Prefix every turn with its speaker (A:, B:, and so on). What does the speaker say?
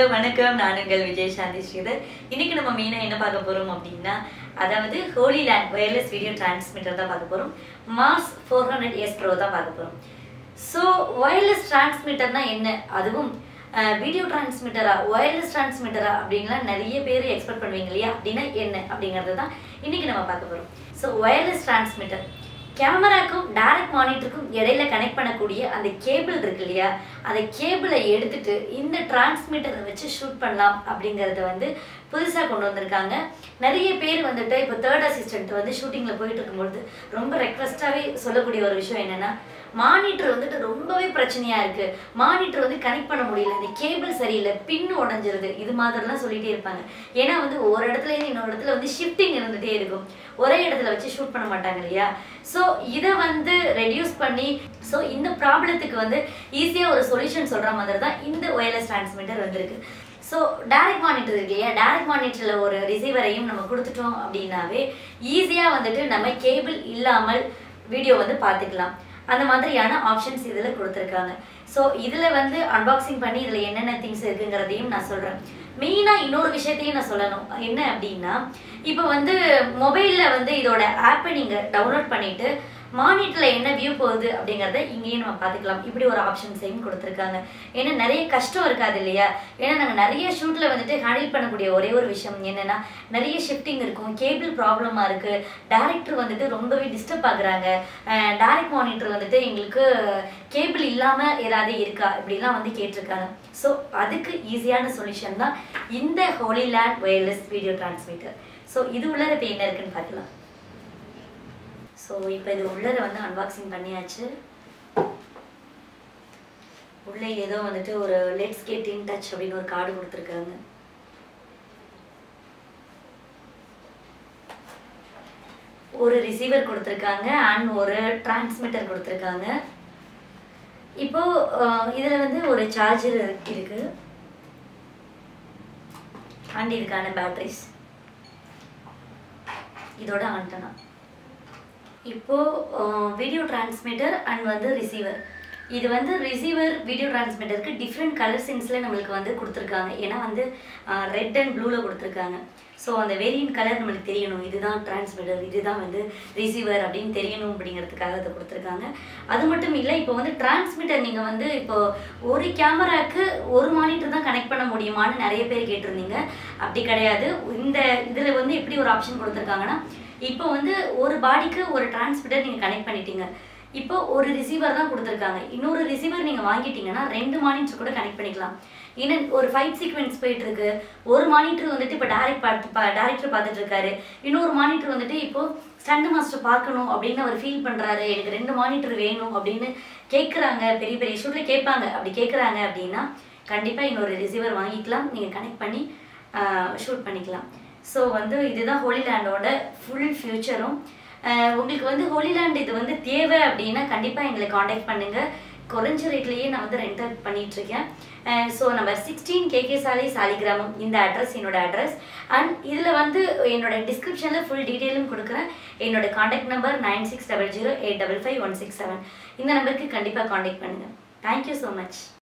A: வணக்கம் நான் உங்கள் விஜய் சாந்தி ஸ்ரீதர் இன்னைக்கு நம்ம மெயினாக என்ன பார்க்க போறோம் அப்படின்னா அதாவது Hollyland wireless video transmitter தான் பார்க்க போறோம் Mars four hundred S pro தான் பார்க்க போறோம் ஸோ ஒயர்லெஸ் டிரான்ஸ்மிட்டர்னா என்ன அதுவும் வீடியோ டிரான்ஸ்மிட்டரா ஒயர்லெஸ் டிரான்ஸ்மிட்டரா அப்படின்லாம் நிறைய பேர் எக்ஸ்பெக்ட் பண்ணுவீங்க இல்லையா அப்படின்னா என்ன அப்படிங்கிறது தான் இன்னைக்கு நம்ம பார்க்க போறோம் ஸோ ஒயர்லெஸ் டிரான்ஸ்மிட்டர் கேமராக்கும் டைரக்ட் மானிட்டருக்கும் இடையில கனெக்ட் பண்ணக்கூடிய அந்த கேபிள் இருக்கு இல்லையா அந்த கேபிளை எடுத்துட்டு இந்த டிரான்ஸ்மிட்டரை வச்சு ஷூட் பண்ணலாம் அப்படிங்கறத வந்து புதுசாக கொண்டு வந்திருக்காங்க நிறைய பேர் வந்துட்டு இப்போ தேர்ட் அசிஸ்டன்ட் வந்து ஷூட்டிங்கில் போயிட்டு இருக்கும்பொழுது ரொம்ப ரெக்வஸ்டாகவே சொல்லக்கூடிய ஒரு விஷயம் என்னன்னா மானிட்டர் வந்துட்டு ரொம்பவே பிரச்சனையா இருக்கு மானிட்டர் வந்து கனெக்ட் பண்ண முடியல இந்த கேபிள் சரியில்லை பின் உடஞ்சிருது இது மாதிரிலாம் சொல்லிட்டே இருப்பாங்க ஏன்னா வந்து ஒரு இடத்துல இருந்து இன்னொரு இடத்துல வந்து ஷிஃப்டிங் இருந்துட்டே இருக்கும் ஒரே இடத்துல வச்சு ஷூட் பண்ண மாட்டாங்க இல்லையா ஸோ இதை வந்து ரெடியூஸ் பண்ணி ஸோ இந்த ப்ராப்ளத்துக்கு வந்து ஈஸியாக ஒரு சொல்யூஷன் சொல்கிற மாதிரி தான் இந்த ஒயர்லெஸ் டிரான்ஸ்மிட்டர் வந்திருக்கு ஸோ டைரக்ட் மானிட்டர் இருக்கு இல்லையா டைரக்ட் மானிட்டரில் ஒரு ரிசீவரையும் நம்ம கொடுத்துட்டோம் அப்படின்னாவே ஈஸியாக வந்துட்டு நம்ம கேபிள் இல்லாமல் வீடியோ வந்து பார்த்துக்கலாம் அந்த மாதிரியான ஆப்ஷன்ஸ் இதில் கொடுத்துருக்காங்க ஸோ இதில் வந்து அன்பாக்சிங் பண்ணி இதில் என்னென்ன திங்ஸ் இருக்குங்கிறதையும் நான் சொல்கிறேன் மெயினாக இன்னொரு விஷயத்தையும் நான் சொல்லணும் என்ன அப்படின்னா இப்போ வந்து மொபைலில் வந்து இதோட ஆப்பை நீங்கள் டவுன்லோட் பண்ணிவிட்டு மானிட்டரில் என்ன வியூ போகுது அப்படிங்கிறத இங்கேயும் நம்ம பார்த்துக்கலாம் இப்படி ஒரு ஆப்ஷன்ஸையும் கொடுத்துருக்காங்க ஏன்னா நிறைய கஷ்டம் இருக்காது இல்லையா ஏன்னா நாங்கள் நிறைய ஷூட்டில் வந்துட்டு ஹேண்டில் பண்ணக்கூடிய ஒரே ஒரு விஷயம் என்னென்னா நிறைய ஷிஃப்டிங் இருக்கும் கேபிள் ப்ராப்ளமாக இருக்குது டேரக்டர் வந்துட்டு ரொம்பவே டிஸ்டர்ப் ஆகுறாங்க டேரக்ட் மானிட்டர் வந்துட்டு எங்களுக்கு கேபிள் இல்லாமல் ஏதாவது இருக்கா இப்படிலாம் வந்து கேட்டிருக்காங்க ஸோ அதுக்கு ஈஸியான சொல்யூஷன் தான் இந்த Hollyland wireless video transmitter so இது உள்ளார இப்போ என்ன இருக்குன்னு பார்க்கலாம் ஸோ இப்போ இது உள்ளர வந்து அன்பாக்சிங் பண்ணியாச்சு உள்ளே ஏதோ வந்துட்டு ஒரு லெட்ஸ் கெட் இன் டச் அப்படின்னு ஒரு கார்டு கொடுத்துருக்காங்க ஒரு ரிசீவர் கொடுத்துருக்காங்க அண்ட் ஒரு டிரான்ஸ்மிட்டர் கொடுத்துருக்காங்க இப்போ இதில் வந்து ஒரு சார்ஜர் இருக்கு அண்ட் இதுக்கான பேட்டரிஸ் இதோட ஆண்டனா இப்போ வீடியோ டிரான்ஸ்மிட்டர் அண்ட் வந்து ரிசீவர் இது வந்து ரிசீவர் வீடியோ டிரான்ஸ்மிட்டருக்கு டிஃப்ரெண்ட் கலர் சென்ஸில் நம்மளுக்கு வந்து கொடுத்துருக்காங்க ஏன்னா வந்து ரெட் அண்ட் ப்ளூவில் கொடுத்துருக்காங்க ஸோ அந்த வேரியன்ட் கலர் நம்மளுக்கு தெரியணும் இதுதான் டிரான்ஸ்மிட்டர் இதுதான் வந்து ரிசீவர் அப்படின்னு தெரியணும் அப்படிங்கிறதுக்காக அதை கொடுத்துருக்காங்க அது மட்டும் இல்லை இப்போ வந்து டிரான்ஸ்மிட்டர் நீங்கள் வந்து இப்போ ஒரு கேமராக்கு ஒரு மானிட்டர் தான் கனெக்ட் பண்ண முடியுமான்னு நிறைய பேர் கேட்டிருந்தீங்க அப்படி கிடையாது இந்த இதில் வந்து எப்படி ஒரு ஆப்ஷன் கொடுத்துருக்காங்கன்னா இப்போ வந்து ஒரு பாடிக்கு ஒரு டிரான்ஸ்மிட்டர் நீங்கள் கனெக்ட் பண்ணிட்டீங்க இப்போ ஒரு ரிசீவர் தான் கொடுத்துருக்காங்க இன்னொரு ரிசீவர் நீங்கள் வாங்கிட்டீங்கன்னா ரெண்டு மானிட்டர் கூட கனெக்ட் பண்ணிக்கலாம் ஏன்னா ஒரு ஃபைட் சீக்வன்ஸ் போயிட்டு இருக்கு ஒரு மானிட்டர் வந்துட்டு இப்போ டேரக்ட் பார்த்து டேரக்டர் பார்த்துட்டு இருக்காரு இன்னொரு மானிட்டர் வந்துட்டு இப்போ ஸ்டண்ட் மாஸ்டர் பார்க்கணும் அப்படின்னு அவர் ஃபீல் பண்ணுறாரு எனக்கு ரெண்டு மானிட்டர் வேணும் அப்படின்னு கேட்குறாங்க பெரிய பெரிய ஷூட்டில் கேட்பாங்க அப்படி கேட்குறாங்க அப்படின்னா கண்டிப்பாக இன்னொரு ரிசீவர் வாங்கிக்கலாம் நீங்கள் கனெக்ட் பண்ணி ஷூட் பண்ணிக்கலாம் ஸோ வந்து இதுதான் ஹோலிலேண்டோட ஃபுல் ஃப்யூச்சரும் உங்களுக்கு வந்து ஹோலிலேண்ட் இது வந்து தேவை அப்படின்னா கண்டிப்பாக எங்களை காண்டாக்ட் பண்ணுங்கள் குறைஞ்ச ரேட்லேயே நான் வந்து ரெண்ட் அவுட் பண்ணிகிட்ருக்கேன் ஸோ நம்ம சிக்ஸ்டீன் கேகே சாலை சாலிகிராமம் இந்த அட்ரஸ் என்னோட அட்ரஸ் அண்ட் இதில் வந்து என்னோட டிஸ்கிரிப்ஷனில் ஃபுல் டீட்டெயிலும் கொடுக்குறேன் என்னோட contact number nine six double zero eight double five one six seven இந்த நம்பருக்கு கண்டிப்பாக காண்டாக்ட் பண்ணுங்கள் தேங்க்யூ ஸோ மச்